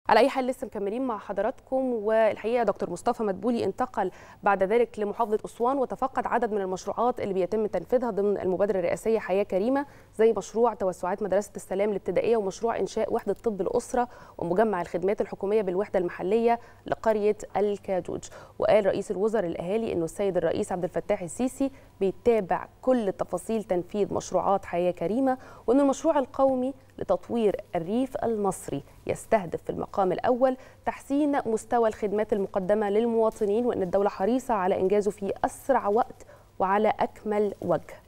على اي حال لسه مكملين مع حضراتكم والحقيقه دكتور مصطفى مدبولي انتقل بعد ذلك لمحافظه اسوان وتفقد عدد من المشروعات اللي بيتم تنفيذها ضمن المبادره الرئاسيه حياه كريمه زي مشروع توسعات مدرسه السلام الابتدائيه ومشروع انشاء وحده طب الاسره ومجمع الخدمات الحكوميه بالوحده المحليه لقريه الكادوج وقال رئيس الوزراء الاهالي انه السيد الرئيس عبد الفتاح السيسي بيتابع كل تفاصيل تنفيذ مشروعات حياه كريمه وان المشروع القومي لتطوير الريف المصري يستهدف في المقام الأول تحسين مستوى الخدمات المقدمة للمواطنين وأن الدولة حريصة على إنجازه في أسرع وقت وعلى أكمل وجه